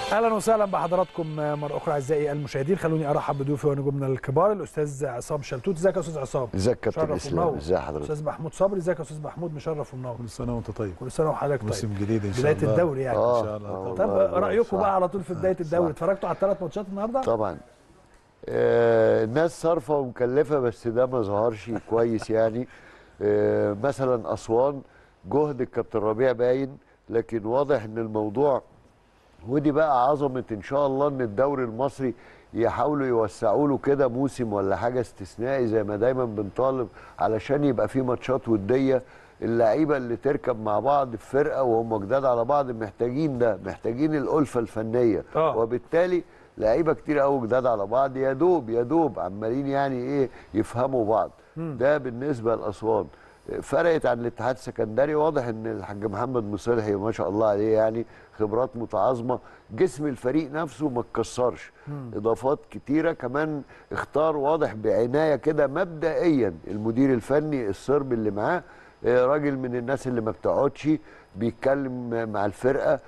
اهلا وسهلا بحضراتكم مره اخرى اعزائي المشاهدين خلوني ارحب بضيوفي ونجومنا الكبار الاستاذ عصام شلتوت ازيك يا استاذ عصام ازيك يا كابتن مشرف اسلام ومنور. ازي حضرتك استاذ محمود صبري ازيك يا استاذ محمود مشرف ومنور كل سنه وانت طيب كل سنه وحضرتك موسم طيب جديد ان شاء بدايه الله الدوري يعني آه. ان شاء الله آه. طب والله رايكم صح. بقى على طول في بدايه الدوري صح. اتفرجتوا على الثلاث ماتشات النهارده طبعا آه الناس صارفه ومكلفه بس ده ما ظهرش كويس يعني آه مثلا اسوان جهد الكابتن ربيع باين لكن واضح ان الموضوع ودي بقى عظمه ان شاء الله ان الدوري المصري يحاولوا يوسعوا له كده موسم ولا حاجه استثنائي زي ما دايما بنطالب علشان يبقى في ماتشات وديه اللعيبه اللي تركب مع بعض في فرقه وهم جداد على بعض محتاجين ده محتاجين الالفه الفنيه آه. وبالتالي لعيبه كتير قوي جداد على بعض يا دوب يا دوب عمالين يعني ايه يفهموا بعض ده بالنسبه لاسوان فرقت عن الاتحاد السكندري واضح ان الحاج محمد مصلحي ما شاء الله عليه يعني خبرات متعاظمه جسم الفريق نفسه ما اتكسرش اضافات كتيره كمان اختار واضح بعنايه كده مبدئيا المدير الفني الصربي اللي معاه آه، راجل من الناس اللي ما بتقعدش بيتكلم مع الفرقه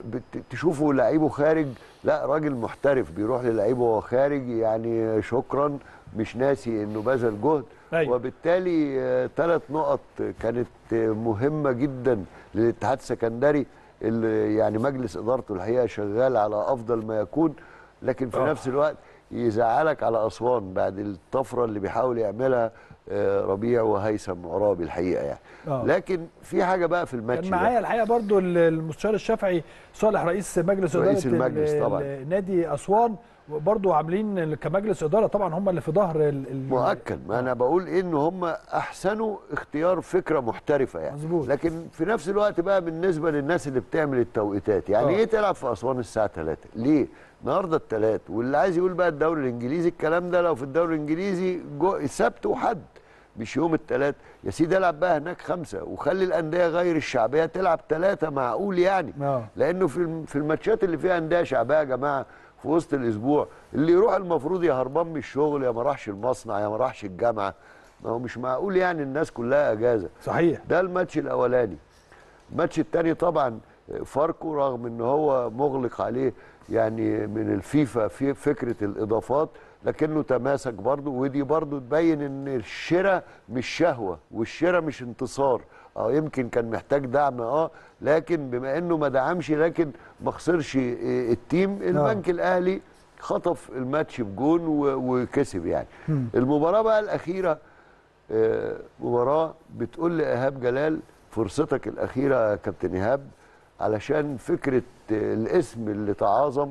وتشوفوا لعيبه خارج لا راجل محترف بيروح للعيبه وهو خارج يعني شكرا مش ناسي انه بذل جهد أيوة. وبالتالي ثلاث نقط كانت آه، مهمه جدا للاتحاد السكندري اللي يعني مجلس ادارته الحقيقه شغال على افضل ما يكون لكن في آه. نفس الوقت يزعلك على اسوان بعد الطفره اللي بيحاول يعملها آه، ربيع وهيثم عرابي الحقيقه يعني آه. لكن في حاجه بقى في الماتش كان ده. معايا الحقيقه برضو المستشار الشافعي صالح رئيس مجلس رئيس اداره المجلس ال- طبعاً. ال- نادي اسوان برضو عاملين كمجلس اداره طبعا هم اللي في ظهر ال- ال- مؤكد ما انا بقول ان هم احسنوا اختيار فكره محترفه يعني مظبوط. لكن في نفس الوقت بقى بالنسبه للناس اللي بتعمل التوقيتات يعني آه. ايه تلعب في اسوان الساعه 3 ليه النهارده الثلاث واللي عايز يقول بقى الدوري الانجليزي الكلام ده لو في الدوري الانجليزي جو سبت وحد مش يوم الثلاث يا سيدي العب بقى هناك خمسه وخلي الانديه غير الشعبيه تلعب ثلاثه معقول يعني آه. لانه في الم- في الماتشات اللي فيها انديه شعبيه يا جماعه في وسط الاسبوع اللي يروح المفروض يا هربان من الشغل يا ما راحش المصنع يا ما راحش الجامعه ما هو مش معقول يعني الناس كلها اجازه صحيح ده الماتش الاولاني الماتش الثاني طبعا فاركو رغم ان هو مغلق عليه يعني من الفيفا في فكره الاضافات لكنه تماسك برضه ودي برضه تبين ان الشراء مش شهوه والشراء مش انتصار اه يمكن كان محتاج دعم اه لكن بما انه ما دعمش لكن ما خسرش إيه، التيم البنك الاهلي خطف الماتش بجون و- وكسب يعني المباراه بقى الاخيره آه، مباراه بتقول لايهاب جلال فرصتك الاخيره يا كابتن ايهاب علشان فكره آه، الاسم اللي تعاظم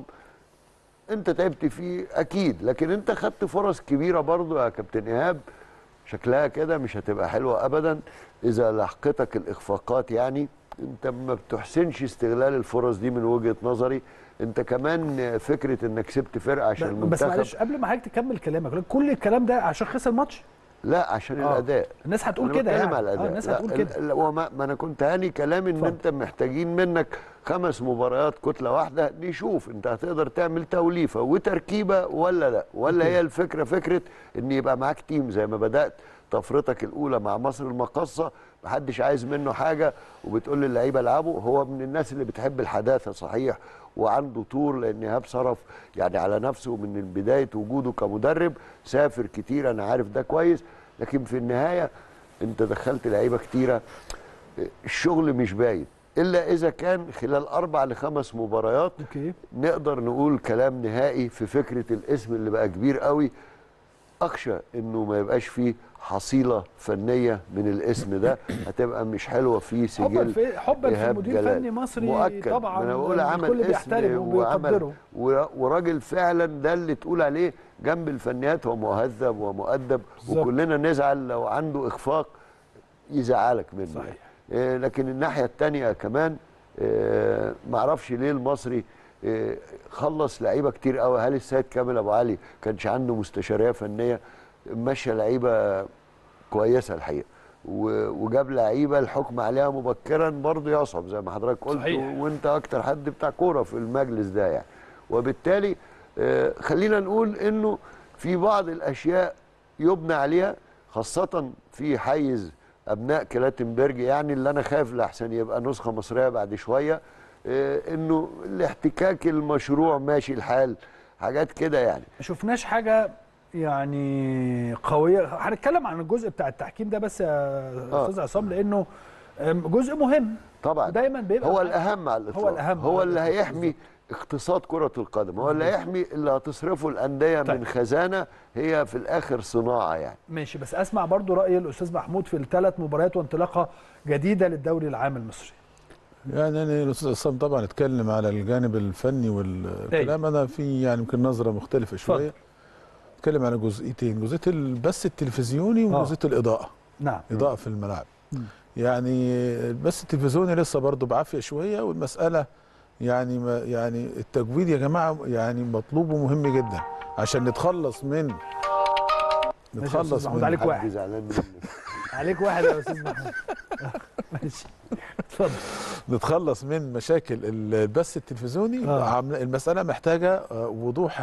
انت تعبت فيه اكيد لكن انت خدت فرص كبيره برضو يا كابتن ايهاب شكلها كده مش هتبقى حلوه ابدا اذا لحقتك الاخفاقات يعني انت ما بتحسنش استغلال الفرص دي من وجهه نظري انت كمان فكره انك سبت فرقه عشان بس المنتخب معلش قبل ما حضرتك تكمل كلامك كل الكلام ده عشان خسر الماتش لا عشان آه. الاداء الناس هتقول أنا كده بتكلم يعني على آه الاداء الناس لا، هتقول ال- كده ال- وما ما انا كنت هاني كلام ان اتفضل. انت محتاجين منك خمس مباريات كتله واحده نشوف انت هتقدر تعمل توليفه وتركيبه ولا لا ولا هي الفكره فكره ان يبقى معاك تيم زي ما بدات طفرتك الاولى مع مصر المقاصه محدش عايز منه حاجه وبتقول للعيبه العبوا هو من الناس اللي بتحب الحداثه صحيح وعنده طور لان ايهاب صرف يعني على نفسه من بدايه وجوده كمدرب سافر كتير انا عارف ده كويس لكن في النهايه انت دخلت لعيبه كتيره الشغل مش باين الا اذا كان خلال اربع لخمس مباريات اوكي نقدر نقول كلام نهائي في فكره الاسم اللي بقى كبير قوي اخشى انه ما يبقاش فيه حصيله فنيه من الاسم ده هتبقى مش حلوه في حبا سجل في حبا في إيهاب مدير جلال. فني مصري مؤكد طبعا ما انا بقول عمل الكل اسم بيحترمه وعمل وبيقدره و- وراجل فعلا ده اللي تقول عليه جنب الفنيات هو مهذب ومؤدب بالظبط. وكلنا نزعل لو عنده اخفاق يزعلك منه صحيح. آه، لكن الناحيه الثانيه كمان آه، معرفش ليه المصري آه، خلص لعيبه كتير قوي هل السيد كامل ابو علي كانش عنده مستشاريه فنيه مشى لعيبه كويسه الحقيقه و- وجاب لعيبه الحكم عليها مبكرا برضه يصعب زي ما حضرتك قلت صحيح. وانت اكتر حد بتاع كوره في المجلس ده يعني وبالتالي آه، خلينا نقول انه في بعض الاشياء يبنى عليها خاصه في حيز ابناء كلاتنبرج يعني اللي انا خايف لاحسن يبقى نسخه مصريه بعد شويه آه، انه الاحتكاك المشروع ماشي الحال حاجات كده يعني ما شفناش حاجه يعني قويه هنتكلم عن الجزء بتاع التحكيم ده بس يا استاذ عصام لانه أم، جزء مهم طبعا دايما بيبقى هو معاه- الاهم على الاطلاق هو الأهم هو على اللي الإطلاق. هيحمي اقتصاد كرة القدم هو اللي هيحمي اللي هتصرفه الأندية طيب. من خزانة هي في الآخر صناعة يعني ماشي بس اسمع برضو راي الاستاذ محمود في الثلاث مباريات وانطلاقه جديده للدوري العام المصري يعني انا الاستاذ عصام طبعا اتكلم على الجانب الفني والكلام انا في يعني يمكن نظره مختلفه شويه اتكلم على جزئيتين جزئيه البث التلفزيوني آه. وجزئيه الاضاءه نعم اضاءه في الملعب مم. يعني البث التلفزيوني لسه برضه بعافيه شويه والمساله يعني ما يعني التجويد يا جماعه يعني مطلوب ومهم جدا عشان نتخلص من يا أستاذ نتخلص محمود من عليك حد واحد. زعلان منك عليك واحد يا استاذ محمود ماشي اتفضل نتخلص من مشاكل البث التلفزيوني آه. عامل- المسألة محتاجة آه، وضوح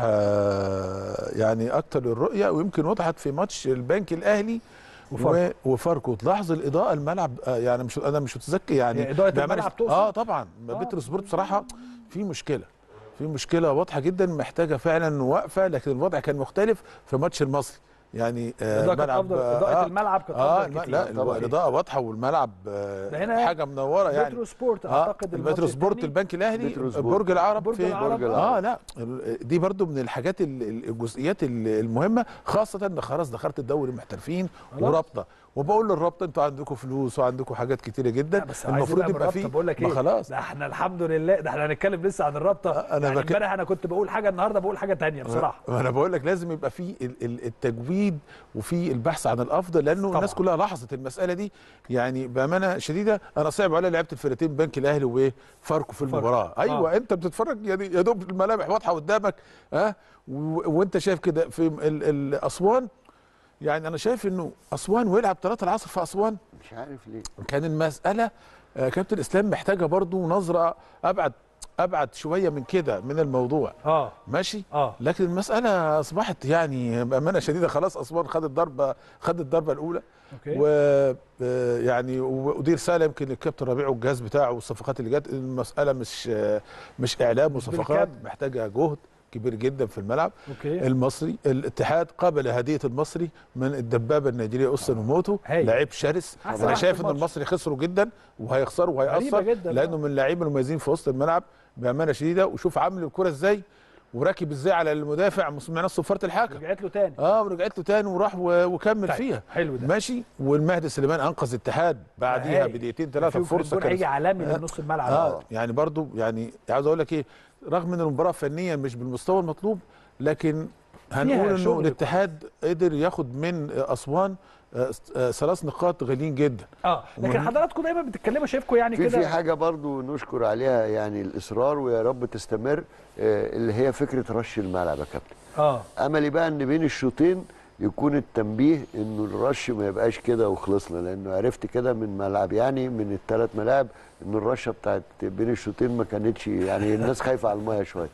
آه، يعني أكتر للرؤية ويمكن وضحت في ماتش البنك الأهلي وفاركو. و- وفاركو تلاحظ الإضاءة الملعب آه، يعني مش أنا مش متذكر يعني يعني إضاءة بأمانة- الملعب تقصد؟ اه طبعا آه. بيتر سبورت بصراحة في مشكلة في مشكلة واضحة جدا محتاجة فعلا وقفة لكن الوضع كان مختلف في ماتش المصري يعني آه، الإضاءة كانت أفضل إضاءة الملعب كانت اه أفضل الم- كتير. لا طبعاً. الإضاءة واضحة والملعب آه، ده هنا حاجة منورة يعني بترو سبورت اه اعتقد الماتش البترو سبورت التاني. البنك الاهلي بترو سبورت. برج العرب برج في العرب. برج اه العرب. لا ال- دي برضو من الحاجات ال- ال- الجزئيات ال- المهمه خاصه ان خلاص دخلت الدوري محترفين خلاص. ورابطه وبقول للرابطه انتوا عندكم فلوس وعندكم حاجات كتيره جدا لا، بس عايز المفروض بقى يبقى بالرابطة، في بقول لك ما ايه خلاص ده احنا الحمد لله ده احنا هنتكلم لسه عن الرابطه أنا يعني بك- امبارح انا كنت بقول حاجه النهارده بقول حاجه تانية بصراحه ما انا بقول لك لازم يبقى في ال- ال- التجويد وفي البحث عن الافضل لانه طبعاً. الناس كلها لاحظت المساله دي يعني بامانه شديده انا صعب على لعيبه الفرقتين البنك الاهلي وفاركو في المباراه ايوه آه. انت بتتفرج يعني يا دوب الملامح واضحه قدامك ها و- وانت شايف كده في ال- ال- اسوان يعني انا شايف انه اسوان ويلعب 3 العصر في اسوان مش عارف ليه كان المساله آه، كابتن اسلام محتاجه برضو نظره ابعد ابعد شويه من كده من الموضوع اه ماشي اه لكن المسألة أصبحت يعني بأمانة شديدة خلاص أسوان خد الضربة خد الضربة الأولى اوكي و آه، يعني ودي رسالة يمكن للكابتن ربيع والجهاز بتاعه والصفقات اللي جت المسألة مش آه، مش إعلام وصفقات بالكاد. محتاجة جهد كبير جدا في الملعب اوكي المصري الاتحاد قبل هدية المصري من الدبابة النيجيرية أوسن وموتو هايل. لعيب شرس أحسن أنا واحد شايف في إن الماتش. المصري خسروا جدا وهيخسروا غريبة وهيأثر جدا، لأنه آه. من اللاعبين المميزين في وسط الملعب بأمانة شديدة وشوف عامل الكرة إزاي وراكب ازاي على المدافع سمعنا صفاره الحكم رجعت له تاني اه ورجعت له تاني وراح و- وكمل طيب، فيها حلو ده ماشي والمهدي سليمان انقذ اتحاد بعديها هايل. بدقيقتين ثلاثه في فرصه جول هيجي كانت عالمي آه. من نص الملعب اه يعني برضو يعني عاوز اقول لك ايه رغم ان المباراه فنيا مش بالمستوى المطلوب لكن هنقول انه شغل الاتحاد قدر ياخد من اسوان آه، آه، ثلاث نقاط غاليين جدا اه لكن ومن- حضراتكم دايما بتتكلموا شايفكم يعني في في كده حاجه برضو نشكر عليها يعني الاصرار ويا رب تستمر آه، اللي هي فكره رش الملعب يا كابتن اه املي بقى ان بين الشوطين يكون التنبيه انه الرش ما يبقاش كده وخلصنا لانه عرفت كده من ملعب يعني من الثلاث ملاعب ان الرشه بتاعت بين الشوطين ما كانتش يعني الناس خايفه على الميه شويه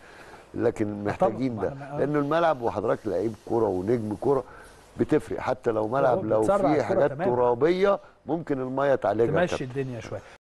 لكن محتاجين ما ده احنا- آه. لانه الملعب وحضرتك لعيب كوره ونجم كوره بتفرق حتى لو ملعب لو بتسرع في الكرة حاجات تمام. ترابيه ممكن الميه تعالجها يا تمشي كابتن. الدنيا شويه